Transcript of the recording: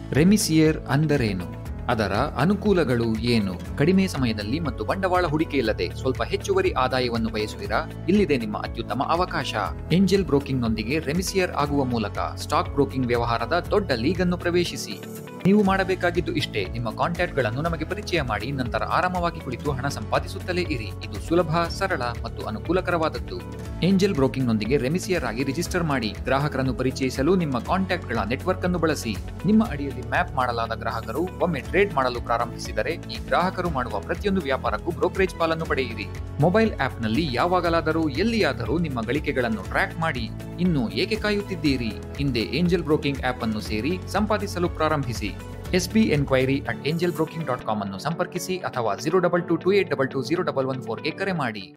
ರೆಮಿಸಿಯರ್ ಅಂದರೇನು ಅದರ ಅನುಕೂಲಗಳು ಏನು ಕಡಿಮೆ ಸಮಯದಲ್ಲಿ ಮತ್ತು ಬಂಡವಾಳ ಹೂಡಿಕೆ ಇಲ್ಲದೆ ಸ್ವಲ್ಪ ಹೆಚ್ಚುವರಿ ಆದಾಯವನ್ನು ಬಯಸುವಿರಾ ಇಲ್ಲಿದೆ ನಿಮ್ಮ ಅತ್ಯುತ್ತಮ ಅವಕಾಶ ಏಂಜಲ್ ಬ್ರೋಕಿಂಗ್ನೊಂದಿಗೆ ರೆಮಿಸಿಯರ್ ಆಗುವ ಮೂಲಕ ಸ್ಟಾಕ್ ಬ್ರೋಕಿಂಗ್ ವ್ಯವಹಾರದ ದೊಡ್ಡ ಲೀಗ್ ಅನ್ನು ಪ್ರವೇಶಿಸಿ ನೀವು ಮಾಡಬೇಕಾಗಿದ್ದು ಇಷ್ಟೇ ನಿಮ್ಮ ಕಾಂಟ್ಯಾಕ್ಟ್ಗಳನ್ನು ನಮಗೆ ಪರಿಚಯ ಮಾಡಿ ನಂತರ ಆರಾಮವಾಗಿ ಕುಳಿತು ಹಣ ಸಂಪಾದಿಸುತ್ತಲೇ ಇರಿ ಇದು ಸುಲಭ ಸರಳ ಮತ್ತು ಅನುಕೂಲಕರವಾದದ್ದು ಏಂಜಲ್ ಬ್ರೋಕಿಂಗ್ನೊಂದಿಗೆ ರೆಮಿಸಿಯರ್ ಆಗಿ ರಿಜಿಸ್ಟರ್ ಮಾಡಿ ಗ್ರಾಹಕರನ್ನು ಪರಿಚಯಿಸಲು ನಿಮ್ಮ ಕಾಂಟ್ಯಾಕ್ಟ್ಗಳ ನೆಟ್ವರ್ಕ್ ಅನ್ನು ಬಳಸಿ ನಿಮ್ಮ ಅಡಿಯಲ್ಲಿ ಮ್ಯಾಪ್ ಮಾಡಲಾದ ಗ್ರಾಹಕರು ಒಮ್ಮೆ ಟ್ರೇಡ್ ಮಾಡಲು ಪ್ರಾರಂಭಿಸಿದರೆ ಈ ಗ್ರಾಹಕರು ಮಾಡುವ ಪ್ರತಿಯೊಂದು ವ್ಯಾಪಾರಕ್ಕೂ ಬ್ರೋಕರೇಜ್ ಪಾಲನ್ನು ಪಡೆಯಿರಿ ಮೊಬೈಲ್ ಆಪ್ನಲ್ಲಿ ಯಾವಾಗಲಾದರೂ ಎಲ್ಲಿಯಾದರೂ ನಿಮ್ಮ ಗಳಿಕೆಗಳನ್ನು ಟ್ರ್ಯಾಕ್ ಮಾಡಿ ಇನ್ನು ಏಕೆ ಕಾಯುತ್ತಿದ್ದೀರಿ ಹಿಂದೆ ಏಂಜಲ್ ಬ್ರೋಕಿಂಗ್ ಆಪ್ ಅನ್ನು ಸೇರಿ ಸಂಪಾದಿಸಲು ಪ್ರಾರಂಭಿಸಿ S B enquiry at Angel Broking dot com ಅನ್ನು ಸಂಪರ್ಕಿಸಿ ಅಥವಾ zero double two two eight double two zero double one ಫೋರ್ಗೆ ಕರೆ ಮಾಡಿ